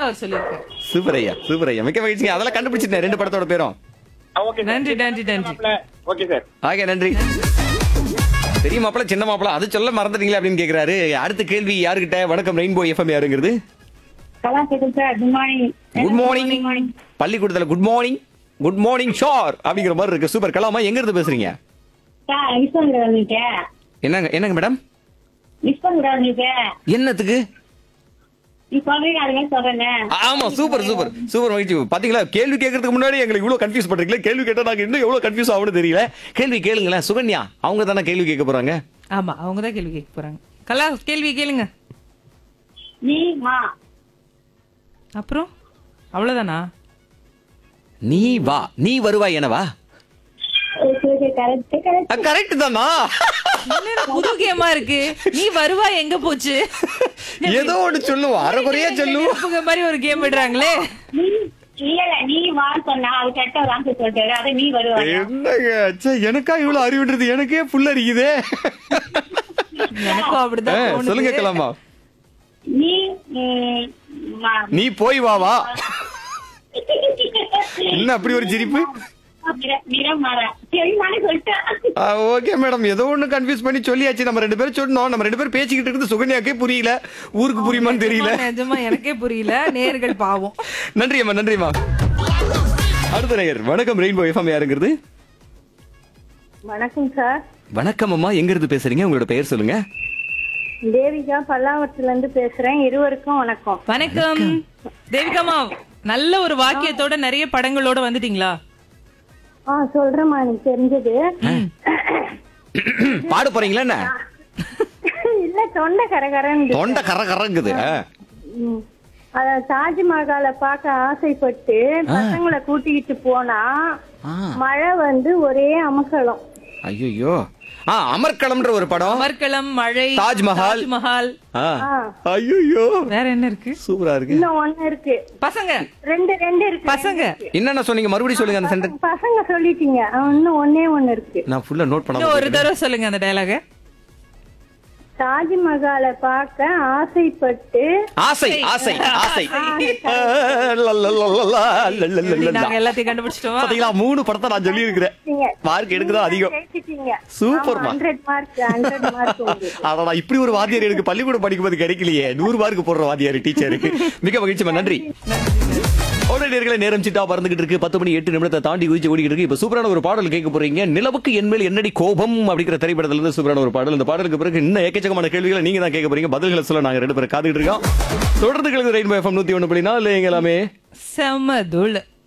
அவர் சொல்லியிருக்காரு சூப்பர் ஐயா சூப்பர் ஐயா மிக்க மகிழ்ச்சிங்க அதெல்லாம் கண்டுபிடிச்சிட்டேன் ரெண்டு படத்தோட பேரும் ஓகே நன்றி நன்றி நன்றி ஓகே சார் ஆக நன்றி பெரிய மாப்பிள சின்ன மாப்பிள அது சொல்ல மறந்துட்டீங்களா அப்படின்னு கேக்குறாரு அடுத்த கேள்வி யாருகிட்ட வணக்கம் ரெயின்போ எஃப்எம் யாருங்கிறது கலா கேட்கும் sir good morning good morning பள்ளிக்கூடத்துல குட் மார்னிங் குட் மார்னிங் ஷோர் அப்படிங்கிற மாதிரி இருக்கு சூப்பர் கலாமா எங்க இருந்து பேசுறீங்க சார் மிஸ் பண்ணிடாது நீங்க என்னங்க என்னங்க மேடம் மிஸ் பண்ணிடாது நீங்க என்னத்துக்கு நீ சொல்றீங்க அதுவே சொல்றேன் ஆமா சூப்பர் சூப்பர் சூப்பர் மகிழ்ச்சி பாத்தீங்களா கேள்வி கேட்கறதுக்கு முன்னாடி எங்களுக்கு இவ்வளவு கன்ஃபியூஸ் பண்றீங்களா கேள்வி கேட்டா நாங்க இன்னும் எவ்வளவு கன்ஃபியூஸ் ஆகும்னு தெரியல கேள்வி கேளுங்களேன் சுகன்யா அவங்க தானே கேள்வி கேட்க போறாங்க ஆமா அவங்க தான் கேள்வி கேட்க போறாங்க கலா கேள்வி கேளுங்க நீ மா அப்புறம் அவ்வளவுதானா நீ வா நீ வருவாய் எனவா கரெக்ட் கரெக்ட் கரெக்ட் தானா என்னடா புது கேமா இருக்கு நீ வருவா எங்க போச்சு ஏதோ ஒண்ணு சொல்லுவோம் அரைக்குறையா சொல்லுவோம் நெருப்புங்க மாதிரி ஒரு கேம் விடுறாங்களே நீ இல்ல இல்ல நீ வான்னு சொன்னா அது கரெக்டா ஒரு ஆன்சர் சொல்லிட்டாரு அது நீ வருவாங்க என்னங்க ச்சே, எனக்கா இவ்வளவு அறிவுன்றது எனக்கே புல்ல அரிக்குதே எனக்கும் அப்படிதான் ஆ, தோணுது. சொல்லுங்க கலாமா நீ ம், மா- நீ போய் வா வா என்ன அப்படி ஒரு சிரிப்பு நிற- நிறம் மாற சரி நானே சொல்லிட்டேன் ஓகே மேடம் ஏதோ ஒண்ணு கன்ஃபியூஸ் பண்ணி சொல்லியாச்சு நம்ம ரெண்டு பேரும் சொன்னோம் நம்ம ரெண்டு பேரும் பேசிக்கிட்டு இருக்குது சுகன்யாக்கே புரியல ஊருக்கு புரியுமான்னு தெரியல நிஜமா, நிஜமா எனக்கே புரியல நேர்கள் பாவம் நன்றி அம்மா நன்றிம்மா அடுத்த நேயர் வணக்கம் ரெயின்போ எஃப்எம் யாருங்கிறது வணக்கம் சார் வணக்கம் அம்மா எங்க இருந்து பேசுறீங்க உங்களோட பெயர் சொல்லுங்க தேவிகா பல்லாவரத்துல இருந்து பேசுறேன் இருவருக்கும் வணக்கம் வணக்கம் தேவிகாமா நல்ல ஒரு வாக்கியத்தோட நிறைய படங்களோட வந்துட்டீங்களா ஆ சொல்றேம்மா எனக்கு தெரிஞ்சது பாட போறீங்களா என்ன இல்ல தொண்டை கரகரன்னு தொண்டை கர கரங்குது ஆ. ம். அத தாஜ்மஹாலை பார்க்க ஆசைப்பட்டு பசங்களை கூட்டிக்கிட்டு போனா ஆ. மழை வந்து ஒரே அமக்கலம் ஐயோ ஆ அமர்க்களம்ன்ற ஒரு படம் அமர்க்களம் மழை தாஜ்மஹால். தாஜ்மஹால் ஐயோ வேற என்ன இருக்கு சூப்பரா இருக்கு இன்னும் ஒண்ணு இருக்கு பசங்க ரெண்டு ரெண்டு இருக்கு பசங்க என்னென்ன சொன்னீங்க மறுபடியும் சொல்லுங்க அந்த சென்டென்ஸ் பசங்க சொல்லிட்டீங்க ஆ, இன்னும் ஒண்ணே ஒண்ணு இருக்கு நான் ஃபுல்லா நோட் இன்னும் ஒரு பண்ண தடவை சொல்லுங்க அந்த டயலாக தாஜ்மஹாலை பார்க்க ஆசைப்பட்டு ஆசை ஆசை ஆசை ஆ, லா, லா, லா, லா, லா, லா, லா, லா, லா. நாங்க எல்லாத்தையும் கண்டுபிடிச்சிட்டோமா பாத்தீங்களா மூணு படத்தை நான் சொல்லி இருக்கிறேன் நீங்க மார்க் எடுக்குதான் அதிகம் ஜெயிச்சிட்டீங்க சூப்பர்மா. ஹண்ட்ரட் மார்க் ஹண்ட்ரட் மார்க் உங்களுக்கு அடடா இப்படி ஒரு வாத்தியார் எனக்கு பள்ளிக்கூடம் படிக்கும்போது கிடைக்கலையே நூறு மார்க் போடுற வாத்தியார் டீச்சருக்கு மிக மகிழ்ச்சிமா நன்றி நேர்களை நேரம் சிட்டா பறந்துகிட்டு இருக்கு பத்து மணி எட்டு நிமிடத்தை தாண்டி குதிச்சு ஓடிக்கிட்டு இருக்கு இப்ப சூப்பரான ஒரு பாடல் கேட்க போறீங்க நிலவுக்கு என்மேல் என்னடி கோபம் அப்படிங்கிற திரைப்படத்துல இருந்து சூப்பரான ஒரு பாடல் இந்த பாடலுக்கு பிறகு இன்னும் எக்கச்சக்கமான கேள்விகளை நீங்க தான் கேட்க போறீங்க பதில்களை சொல்ல நாங்க ரெண்டு பேரும் காத்துக்கிட்டு இருக்கோம் தொடர்ந்து கிழக்கு ரெயின்போ எஃப்எம் நூத்தி ஒண்ணு புள்ளி நாலு எங்க எல்லாமே செம்ம தூள்